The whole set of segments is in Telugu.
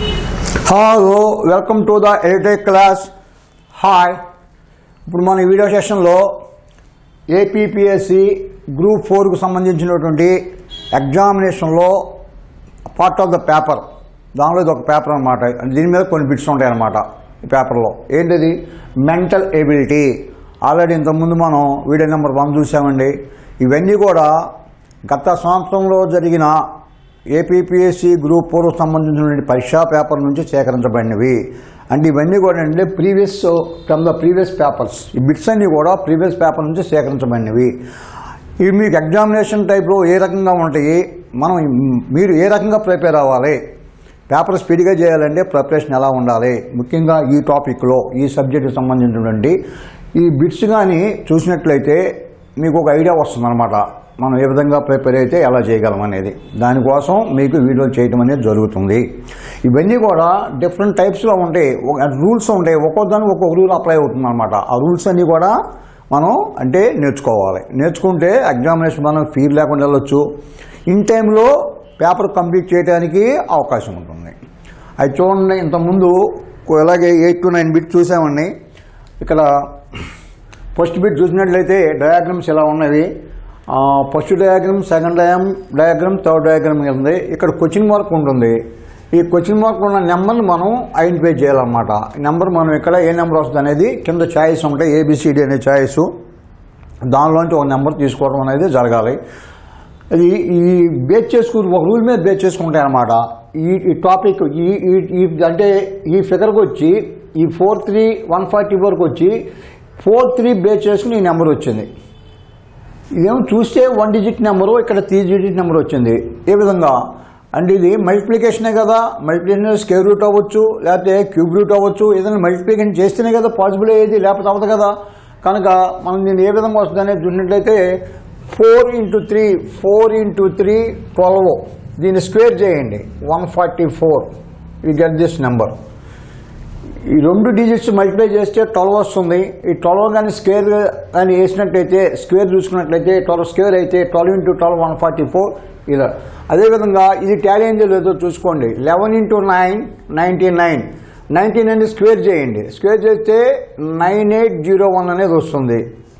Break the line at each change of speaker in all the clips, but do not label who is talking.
Hello welcome to the edtech class hi ఇప్పుడు మన ఈ వీడియో సెషన్లో ఏపీపీఎస్సి గ్రూప్ ఫోర్కు సంబంధించినటువంటి ఎగ్జామినేషన్లో పార్ట్ ఆఫ్ ద పేపర్ దానిలో ఇది ఒక పేపర్ అనమాట దీని మీద కొన్ని బిట్స్ ఉంటాయి అన్నమాట ఈ పేపర్లో ఏంటిది మెంటల్ ఎబిలిటీ ఆల్రెడీ ఇంతకుముందు మనం వీడియో నెంబర్ వన్ చూసామండి ఇవన్నీ కూడా గత సంవత్సరంలో జరిగిన ఏపీపీఎస్సి గ్రూప్ ఫోర్ సంబంధించినటువంటి పరీక్షా పేపర్ నుంచి సేకరించబడినవి అంటే ఇవన్నీ కూడా అంటే previous from the previous papers ఈ బిట్స్ అన్నీ కూడా ప్రీవియస్ పేపర్ నుంచి సేకరించబడినవి ఇవి మీకు ఎగ్జామినేషన్ టైప్లో ఏ రకంగా ఉంటాయి మనం మీరు ఏ రకంగా ప్రిపేర్ అవ్వాలి పేపర్ స్పీడ్గా చేయాలంటే ప్రిపరేషన్ ఎలా ఉండాలి ముఖ్యంగా ఈ టాపిక్లో ఈ సబ్జెక్టుకి సంబంధించినటువంటి ఈ బిట్స్ కానీ చూసినట్లయితే మీకు ఒక ఐడియా వస్తుందన్నమాట మనం ఏ విధంగా ప్రిపేర్ అయితే ఎలా చేయగలం అనేది దానికోసం మీకు వీడియోలు చేయటం అనేది జరుగుతుంది ఇవన్నీ కూడా డిఫరెంట్ టైప్స్లో ఉంటాయి రూల్స్ ఉంటాయి ఒక్కొక్క దానికి ఒక్కొక్క రూల్ అప్లై అవుతుంది అనమాట ఆ రూల్స్ అన్నీ కూడా మనం అంటే నేర్చుకోవాలి నేర్చుకుంటే ఎగ్జామినేషన్ మనం ఫీల్ లేకుండా వెళ్ళొచ్చు ఇన్ టైంలో పేపర్ కంప్లీట్ చేయడానికి అవకాశం ఉంటుంది అది చూడండి ఇంతకుముందు ఇలాగే ఎయిట్ టు నైన్ బిట్ చూసామండి ఇక్కడ ఫస్ట్ బిట్ చూసినట్లయితే డయాగ్రామ్స్ ఇలా ఉన్నవి ఫస్ట్ డయాగ్రామ్ సెకండ్ డయామ్ డయాగ్రామ్ థర్డ్ డయాగ్రామ్ ఉంది ఇక్కడ క్వశ్చన్ మార్క్ ఉంటుంది ఈ క్వశ్చన్ మార్క్ ఉన్న నెంబర్ని మనం ఐడెంటిఫై చేయాలన్నమాట నెంబర్ మనం ఇక్కడ ఏ నెంబర్ వస్తుంది అనేది కింద ఛాయిస్ ఉంటాయి ఏబిసిడి అనే ఛాయిస్ దానిలోంచి ఒక నెంబర్ తీసుకోవడం అనేది జరగాలి అది ఈ బేస్ చేసుకుని ఒక రూల్ మీద బేస్ చేసుకుంటాయి అనమాట ఈ ఈ టాపిక్ ఈ ఈ- ఈ అంటే ఈ ఫిగర్కి వచ్చి ఈ ఫోర్ త్రీ వన్ ఫార్టీ వరకు వచ్చి ఫోర్ త్రీ బేస్ చేసుకుని ఈ నెంబర్ వచ్చింది ఇదేమో చూస్తే వన్ డిజిట్ నెంబరు ఇక్కడ త్రీ డిజిట్ నెంబర్ వచ్చింది ఏ విధంగా అంటే ఇది మల్టిప్లికేషనే కదా మల్టిప్లికేషన్ స్కేర్ రూట్ అవ్వచ్చు లేకపోతే క్యూబ్ రూట్ అవ్వచ్చు ఏదైనా మల్టిప్లికేషన్ చేస్తేనే కదా పాసిబుల్ అయ్యేది లేకపోతే అవ్వదు కదా కనుక మనం దీన్ని ఏ విధంగా వస్తుంది అనేది చూసినట్లయితే four into three four into three twelve దీన్ని స్క్వేర్ చేయండి one forty four you get this number ఈ రెండు డిజిట్స్ మల్టిప్లై చేస్తే ట్వెల్వ్ వస్తుంది ఈ ట్వెల్వ్ కానీ స్క్వేర్ కానీ వేసినట్టయితే స్క్వేర్ చూసుకున్నట్లయితే ట్వెల్వ్ స్క్వేర్ అయితే twelve into twelve one forty four ఇలా అదేవిధంగా ఇది టాలీ అయిందో లేదో చూసుకోండి eleven into nine ninety nine ninety nine square చేయండి స్క్వేర్ చేస్తే నైన్ ఎయిట్ జీరో వన్ అనేది వస్తుంది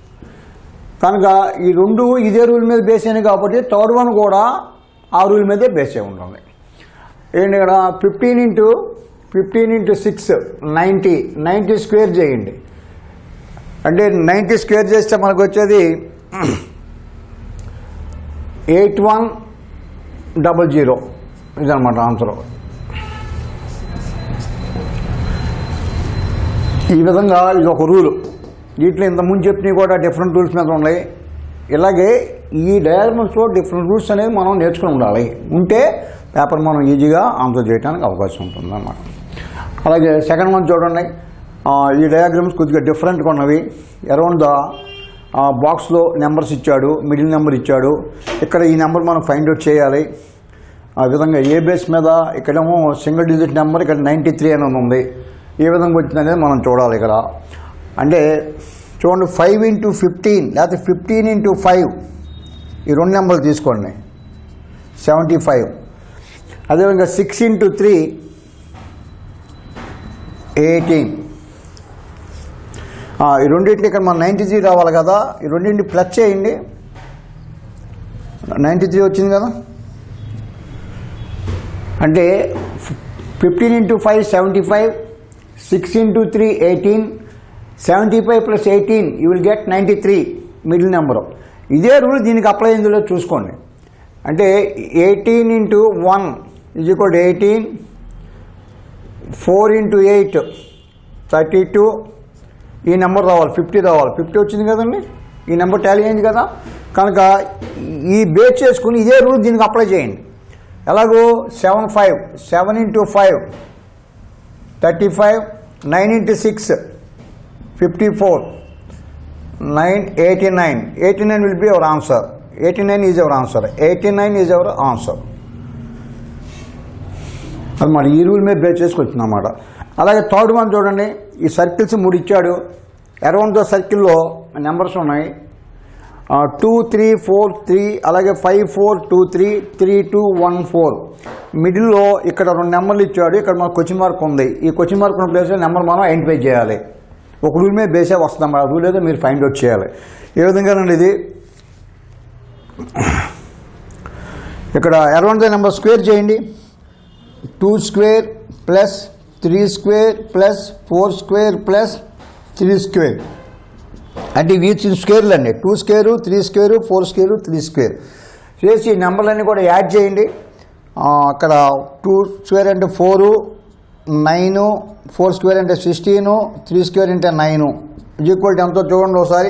కనుక ఈ రెండు ఇదే రూల్ మీద బేస్ అయినాయి కాబట్టి థర్డ్ వన్ కూడా ఆ రూల్ మీదే బేస్ అయి ఉంటుంది ఏంటి ఇక్కడ fifteen into fifteen into six ninety ninety square చేయండి అంటే నైంటీ స్క్వేర్ చేస్తే మనకు వచ్చేది ఎయిట్ వన్ డబల్ జీరో ఇదనమాట ఆన్సర్ ఈ విధంగా ఇది ఒక రూల్ వీటిలో ఇంతకుముందు చెప్పినవి కూడా డిఫరెంట్ రూల్స్ మీద ఉన్నాయి ఇలాగే ఈ డయాగ్రామ్స్లో డిఫరెంట్ రూల్స్ అనేవి మనం నేర్చుకుని ఉండాలి ఉంటే పేపర్ మనం ఈజీగా ఆన్సర్ చేయడానికి అవకాశం ఉంటుంది అన్నమాట అలాగే సెకండ్ వన్ చూడండి ఆ, ఈ డయాగ్రామ్స్ కొద్దిగా డిఫరెంట్గా ఉన్నవి అరౌండ్ ద బాక్స్లో నెంబర్స్ ఇచ్చాడు మిడిల్ నెంబర్ ఇచ్చాడు ఇక్కడ ఈ నెంబర్ మనం ఫైండ్ అవుట్ చేయాలి ఆ విధంగా ఏ బేస్ మీద ఇక్కడేమో సింగిల్ డిజిట్ నెంబర్ ఇక్కడ నైంటీ త్రీ అని ఉంది ఏ విధంగా వచ్చింది అనేది మనం చూడాలి ఇక్కడ అంటే చూడండి ఫైవ్ ఇంటూ ఫిఫ్టీన్ లేకపోతే ఫిఫ్టీన్ ఇంటూ ఫైవ్ ఈ రెండు నెంబర్లు తీసుకోండి సెవెంటీ ఫైవ్ అదేవిధంగా సిక్స్ ఇంటూ త్రీ ఎయిటీన్ ఈ రెండింటిని ఇక్కడ మన నైంటీ త్రీ రావాలి కదా ఈ రెండింటిని ప్లస్ చేయండి నైంటీ త్రీ వచ్చింది కదా అంటే fifteen into five seventy five six into three eighteen seventy five plus eighteen you will get ninety three middle number ఇదే రూల్ దీనికి అప్లై అయిందో చూసుకోండి అంటే eighteen into one is equal eighteen four into eight thirty two ఈ నెంబర్ రావాలి ఫిఫ్టీ రావాలి ఫిఫ్టీ వచ్చింది కదండి ఈ నెంబర్ టాలీ అయింది కదా కనుక ఈ బేస్ చేసుకుని ఇదే రూల్ దీనికి అప్లై చేయండి ఎలాగో seven five seven into five thirty five nine into six fifty four nine eighty nine eighty nine will be our answer eighty nine is our answer eighty nine is our answer అది మరి ఈ రూల్ మీద బేస్ చేసుకొచ్చింది అన్నమాట అలాగే థర్డ్ వన్ చూడండి ఈ సర్కిల్స్ మూడు ఇచ్చాడు అరౌండ్ ద సర్కిల్లో నెంబర్స్ ఉన్నాయి టూ త్రీ ఫోర్ త్రీ అలాగే five four two three three two one four మిడిల్లో ఇక్కడ రెండు నెంబర్లు ఇచ్చాడు ఇక్కడ మనకు క్వశ్చన్ మార్క్ ఉంది ఈ క్వశ్చన్ మార్క్ ఉన్న ప్లేస్లో నెంబర్ మనం ఐడెంటిఫై చేయాలి ఒక రూల్ మీద బేసే వస్తాం ఆ రూల్ ఏదో మీరు ఫైండ్ అవుట్ చేయాలి ఏ విధంగానండి ఇది ఇక్కడ అరౌండ్ ద నెంబర్ స్క్వేర్ చేయండి two square plus three square plus four square plus three square అంటే ఇవి స్క్వేర్లు అండి two square three square four square three square చేసి ఈ నెంబర్లన్నీ కూడా యాడ్ చేయండి ఆ, అక్కడ టూ స్క్వేర్ అంటే ఫోరు నైను ఫోర్ స్క్వేర్ అంటే సిక్స్టీను త్రీ స్క్వేర్ అంటే నైను ఈక్వల్ ఎంతో చూడండి ఒకసారి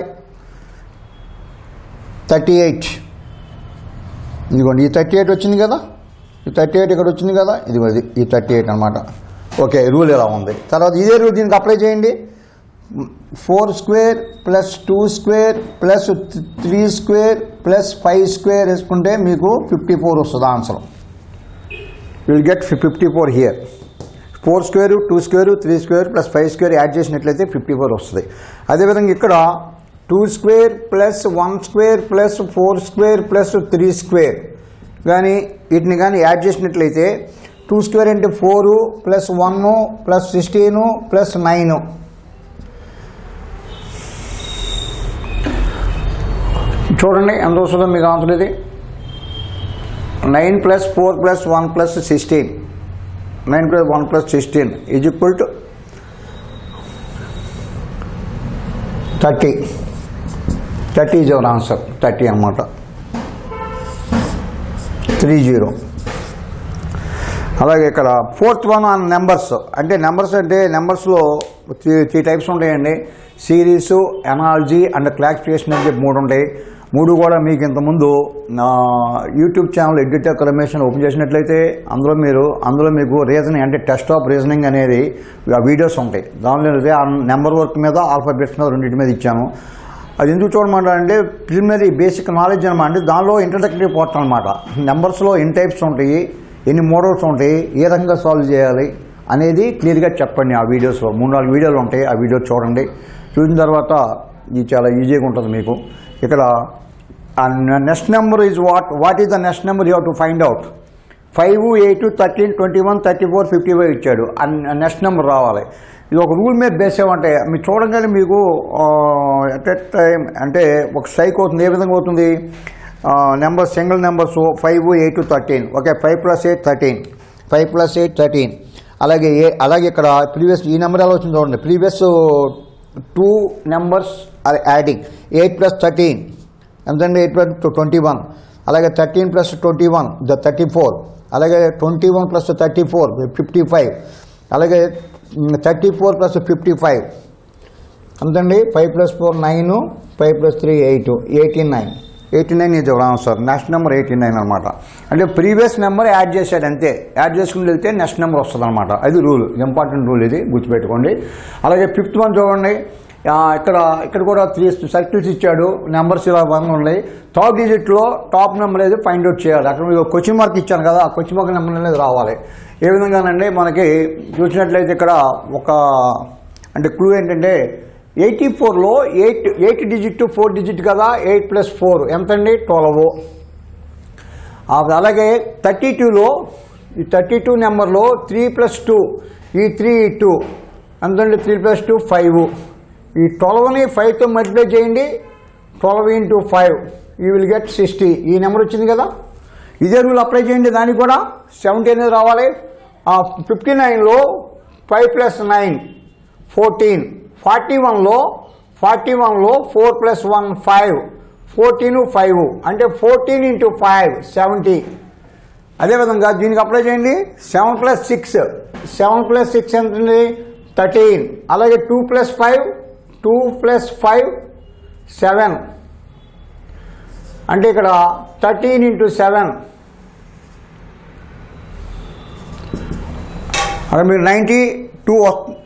థర్టీ ఎయిట్ ఇదిగోండి ఈ థర్టీ ఎయిట్ వచ్చింది కదా ఈ థర్టీ ఎయిట్ ఇక్కడ వచ్చింది కదా ఇదిగోండి ఈ థర్టీ ఎయిట్ అనమాట ఓకే రూల్ ఇలా ఉంది తర్వాత ఇదే రూల్ దీనికి అప్లై చేయండి four square plus two square plus three square plus five square వేసుకుంటే మీకు ఫిఫ్టీ ఫోర్ వస్తుంది answer will get fifty four here four square two square three square plus five square add చేసినట్లయితే ఫిఫ్టీ ఫోర్ వస్తుంది అదేవిధంగా ఇక్కడ two square plus one square plus four square plus three square కానీ వీటిని కానీ యాడ్ చేసినట్లయితే టూ స్క్వేర్ అంటే four plus one plus sixteen plus nine చూడండి ఎంత వస్తుందో మీకు ఆన్సర్ ఇది nine plus four plus one plus sixteen nine plus one plus sixteen is equal to thirty thirty is our answer thirty అనమాట త్రీ జీరో అలాగే ఇక్కడ ఫోర్త్ వన్ ఆన్ నెంబర్స్ అంటే నెంబర్స్ అంటే నెంబర్స్లో త్రీ త్రీ టైప్స్ ఉంటాయండి సిరీస్ ఎనాలజీ అండ్ క్లాసిఫికేషన్ అని చెప్పి మూడు ఉంటాయి మూడు కూడా మీకు ఇంతకుముందు నా YouTube channel edutech Rameshan open చేసినట్లయితే అందులో మీరు అందులో మీకు రీజనింగ్ అంటే టెస్ట్ ఆఫ్ రీజనింగ్ అనేది ఆ వీడియోస్ ఉంటాయి దానిలో అయితే ఆ నెంబర్ వర్క్ మీద ఆల్ఫాబెట్స్ మీద రెండింటి మీద ఇచ్చాను అది ఎందుకు చూడమంటారు అంటే ప్రిలిమినరీ బేసిక్ నాలెడ్జ్ అనమాట అంటే దానిలో ఇంట్రడక్టరీ పోర్ట్ అనమాట నెంబర్స్లో ఎన్ని టైప్స్ ఉంటాయి ఎన్ని మోడల్స్ ఉంటాయి ఏ రకంగా సాల్వ్ చేయాలి అనేది క్లియర్గా చెప్పండి ఆ వీడియోస్లో మూడు నాలుగు వీడియోలు ఉంటాయి ఆ వీడియో చూడండి చూసిన తర్వాత ఇది చాలా ఈజీగా ఉంటుంది మీకు ఇక్కడ next number is what what is the next number you to find out five eight thirteen twenty one thirty four fifty five ఇచ్చాడు నెక్స్ట్ నెంబర్ రావాలి ఇది ఒక రూల్ మీద బేస్ ఏమంటే మీరు చూడగానే మీకు ఎట్ ఎట్ టైం అంటే ఒక స్ట్రైక్ అవుతుంది ఏ విధంగా అవుతుంది number single numbers five eight thirteen okay five plus eight thirteen five plus eight thirteen అలాగే ఏ అలాగే ఇక్కడ ప్రీవియస్ ఈ నెంబర్ ఎలా వచ్చింది చూడండి previous two numbers are adding eight plus thirteen ఎంతండి ఎయిట్ ప్లస్ ట్వంటీ వన్ అలాగే thirteen plus twenty one the thirty four అలాగే twenty one plus thirty four fifty five అలాగే thirty four plus fifty five అంతండి five plus four nine five plus three eight eighty nine eighty nine ఇది answer next number eighty nine అనమాట అంటే ప్రీవియస్ నెంబర్ యాడ్ చేశాడు అంతే యాడ్ చేసుకుని వెళ్తే నెక్స్ట్ నెంబర్ వస్తుంది అనమాట అది రూల్ ఇంపార్టెంట్ రూల్ ఇది గుర్తుపెట్టుకోండి అలాగే ఫిఫ్త్ వన్ చూడండి ఆ, ఇక్కడ ఇక్కడ కూడా త్రీ సర్కిల్స్ ఇచ్చాడు నెంబర్స్ ఇలా వన్ ఉన్నాయి థర్డ్ డిజిట్లో టాప్ నెంబర్ అనేది ఫైండ్ అవుట్ చేయాలి అక్కడ మీకు క్వశ్చన్ మార్క్ ఇచ్చాను కదా ఆ క్వశ్చన్ మార్క్ నెంబర్ అనేది రావాలి ఏ విధంగానండి మనకి చూసినట్లయితే ఇక్కడ ఒక అంటే క్లూ ఏంటంటే ఎయిటీ ఫోర్లో eight eight digit four digit కదా ఎయిట్ ప్లస్ ఫోర్ ఎంతండి ట్వెల్వ్ అలాగే థర్టీ టూలో ఈ థర్టీ టూ నెంబర్లో త్రీ ప్లస్ టూ ఈ త్రీ టూ ఎంతండి త్రీ ప్లస్ టూ ఫైవ్ ఈ ట్వెల్వ్ని ఫైవ్తో మల్టిప్లై చేయండి ట్వెల్వ్ ఇంటూ ఫైవ్ ఈ విల్ గెట్ సిక్స్టీ ఈ నెంబర్ వచ్చింది కదా ఇదే రూల్ అప్లై చేయండి దానికి కూడా సెవెంటీ అనేది రావాలి ఫిఫ్టీ నైన్లో five plus nine fourteen forty వన్లో ఫార్టీ వన్లో four plus one five fourteen five అంటే ఫోర్టీన్ ఇంటూ ఫైవ్ సెవెంటీ అదేవిధంగా దీనికి అప్లై చేయండి seven plus six seven plus six ఎంత థర్టీన్ అలాగే two plus five two plus five seven అంటే ఇక్కడ థర్టీన్ ఇంటూ సెవెన్ అక్కడ మీరు ninety two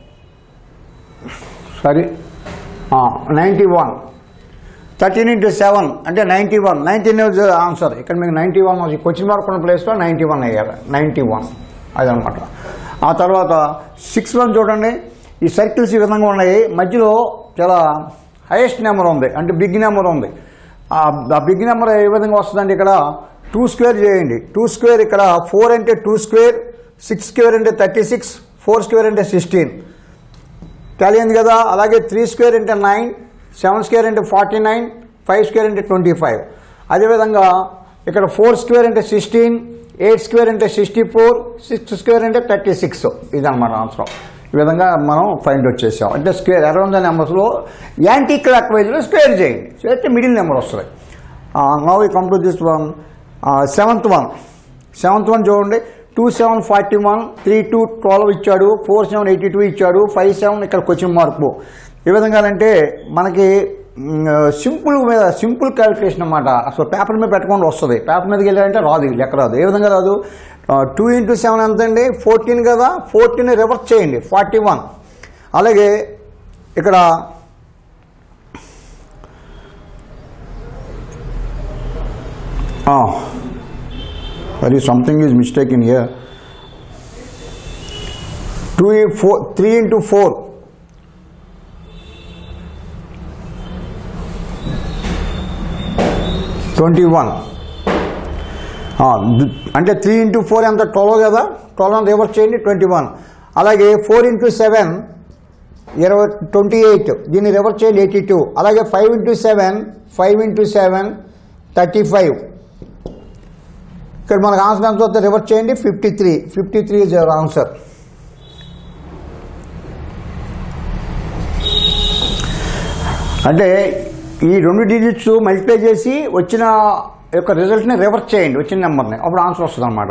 sorry ninety one thirteen into seven అంటే నైంటీ వన్ నైన్టీన్ ఆన్సర్ ఇక్కడ మీకు నైంటీ వన్ క్వశ్చన్ మార్క్ ఉన్న ప్లేస్లో నైంటీ వన్ అయ్యారు నైంటీ వన్ అదనమాట ఆ తర్వాత సిక్స్ వన్ చూడండి ఈ సర్కిల్స్ ఈ విధంగా ఉన్నాయి మధ్యలో చాలా హైయెస్ట్ నెంబర్ ఉంది అంటే బిగ్ నెంబర్ ఉంది ఆ బిగ్ నెంబర్ ఏ విధంగా వస్తుందండి ఇక్కడ టూ స్క్వేర్ చేయండి టూ స్క్వేర్ ఇక్కడ ఫోర్ అంటే టూ స్క్వేర్ సిక్స్ స్క్వేర్ అంటే థర్టీ సిక్స్ ఫోర్ స్క్వేర్ అంటే సిక్స్టీన్ టాలీ అయింది కదా అలాగే త్రీ స్క్వేర్ అంటే నైన్ సెవెన్ స్క్వేర్ అంటే ఫార్టీ నైన్ ఫైవ్ స్క్వేర్ అంటే ట్వంటీ ఫైవ్ అదేవిధంగా ఇక్కడ ఫోర్ స్క్వేర్ అంటే సిక్స్టీన్ ఎయిట్ స్క్వేర్ అంటే సిక్స్టీ ఫోర్ సిక్స్ స్క్వేర్ అంటే థర్టీ సిక్స్ ఇదన్నమాట ఆన్సర్ ఈ విధంగా మనం ఫైండ్ అవుట్ చేసాం అంటే స్క్వేర్ అరౌండ్ ద నెంబర్స్లో యాంటీ క్లాక్ వైజ్లో స్క్వేర్ చేయండి చేస్తే మిడిల్ నెంబర్ వస్తుంది నవ్ ఈ come to this one seventh one seventh one చూడండి two seven forty one three two twelve ఇచ్చాడు ఫోర్ సెవెన్ ఎయిటీ టూ ఇచ్చాడు ఫైవ్ సెవెన్ ఇక్కడ క్వశ్చన్ మార్పు ఏ విధంగా అంటే మనకి సింపుల్ మీద సింపుల్ క్యాలిక్యులేషన్ అన్నమాట అసలు పేపర్ మీద పెట్టకుండా వస్తుంది పేపర్ మీదకి వెళ్ళాలంటే రాదు ఈ లెక్క రాదు ఏ విధంగా రాదు టూ ఇంటూ సెవెన్ ఎంత అండి ఫోర్టీన్ కదా ఫోర్టీన్ రివర్స్ చేయండి ఫార్టీ వన్ అలాగే ఇక్కడ మరి something is mistake in here two four three into four twenty one అంటే త్రీ ఇంటూ ఫోర్ ఎంత ట్వెల్వ్ కదా ట్వెల్వ్ రివర్స్ చేయండి ట్వంటీ వన్ అలాగే ఫోర్ ఇంటూ సెవెన్ ఇరవై ట్వంటీ ఎయిట్ దీన్ని రివర్స్ చేయండి ఎయిటీ టూ అలాగే five into seven five into seven thirty five ఇక్కడ మనకు ఆన్సర్ ఎంత వస్తే రివర్స్ చేయండి fifty three fifty three is your answer అంటే ఈ రెండు డిజిట్స్ మల్టిప్లై చేసి వచ్చిన యొక్క రిజల్ట్ని రివర్స్ చేయండి వచ్చిన నెంబర్ని అప్పుడు ఆన్సర్ వస్తుంది అనమాట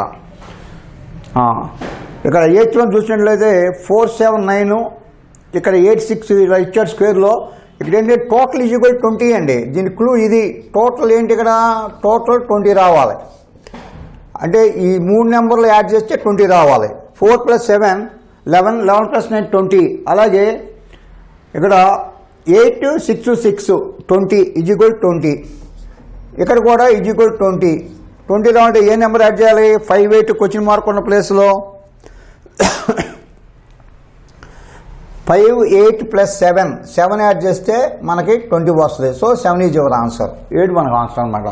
ఇక్కడ ఎయిత్ వన్ చూసినట్లయితే ఫోర్ సెవెన్ నైన్ ఇక్కడ ఎయిట్ సిక్స్ ఇలా ఇచ్చాడు స్క్వేర్లో ఇక్కడ ఏంటి టోటల్ ఈజ్వల్ ట్వంటీ అండి దీని క్లూ ఇది టోటల్ ఏంటి ఇక్కడ టోటల్ ట్వంటీ రావాలి అంటే ఈ మూడు నెంబర్లు యాడ్ చేస్తే ట్వంటీ రావాలి four plus seven eleven eleven plus nine twenty అలాగే ఇక్కడ eight six six twenty equal twenty ఇక్కడ కూడా ఈజ్వల్ ట్వంటీ ట్వంటీలో అంటే ఏ నెంబర్ యాడ్ చేయాలి ఫైవ్ ఎయిట్ క్వశ్చన్ మార్క్ ఉన్న ప్లేస్లో five eight plus seven seven add చేస్తే మనకి ట్వంటీ వస్తుంది so seven is your answer eight మనకు ఆన్సర్ అనమాట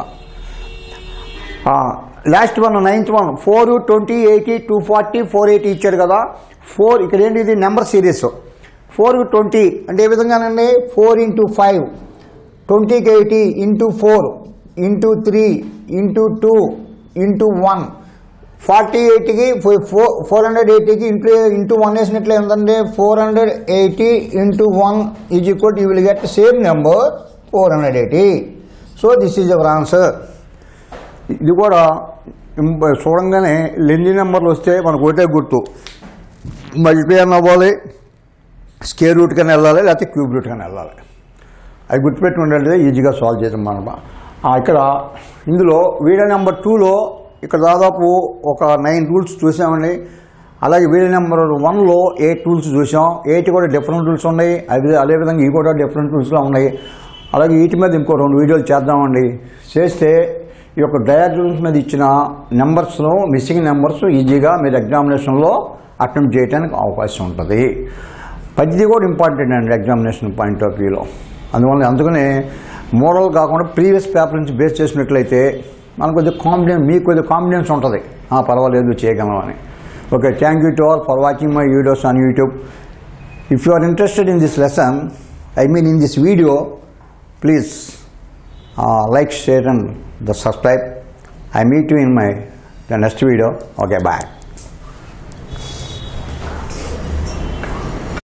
last one ninth one four twenty eighty two forty four eighty ఇచ్చాడు కదా ఫోర్ ఇక్కడ ఏంటి ఇది నెంబర్ సిరీస్ ఫోర్ ట్వంటీ అంటే ఏ విధంగానండి ఫోర్ ఇంటూ ఫైవ్ ట్వంటీకి eighty into four into three into two into one forty ఎయిటీకి ఫోర్ ఫోర్ హండ్రెడ్ ఎయిటీకి ఇంటూ ఇంటూ వన్ వేసినట్లే ఉందండి four hundred eighty into one is equal you will get same number four hundred eighty so this is our answer ఇది కూడా ఇంప- చూడంగానే లెంజీ నెంబర్లు వస్తే మనకు ఒకటే గుర్తు మల్టిప్లై అన్న అవ్వాలి స్కేర్ రూట్ కన్నా వెళ్ళాలి లేకపోతే క్యూబ్ రూట్ కన్నా వెళ్ళాలి అవి గుర్తుపెట్టుకుంటే ఈజీగా సాల్వ్ చేద్దాం మనం ఆ, ఇక్కడ ఇందులో వీడియో నెంబర్ టూలో ఇక్కడ దాదాపు ఒక నైన్ రూల్స్ చూసామండి అలాగే వీడియో నెంబర్ వన్లో ఎయిట్ రూల్స్ చూసాం ఎయిట్ కూడా డిఫరెంట్ రూల్స్ ఉన్నాయి అదే అదేవిధంగా ఇవి కూడా డిఫరెంట్ రూల్స్లో ఉన్నాయి అలాగే వీటి మీద ఇంకో రెండు వీడియోలు చేద్దామండి చేస్తే ఈ యొక్క డయాగ్రమ్స్ మీద ఇచ్చిన నెంబర్స్ను మిస్సింగ్ నెంబర్స్ ఈజీగా మీరు ఎగ్జామినేషన్లో అటెంప్ట్ చేయడానికి అవకాశం ఉంటుంది పద్ది కూడా ఇంపార్టెంట్ అండి ఎగ్జామినేషన్ పాయింట్ ఆఫ్ వ్యూలో అందువల్ల అందుకనే మోడల్ కాకుండా ప్రీవియస్ పేపర్ నుంచి బేస్ చేసినట్లయితే మనకు కొద్దిగా కాన్ఫిడెన్స్ మీకు కొద్దిగా కాన్ఫిడెన్స్ ఉంటుంది "ఆ, పర్వాలేదు చేయగలం అని okay thank you to all for watching my videos on YouTube if you are interested in this lesson I mean in this video please like, share and the subscribe. I meet you in my the next video. Okay, bye.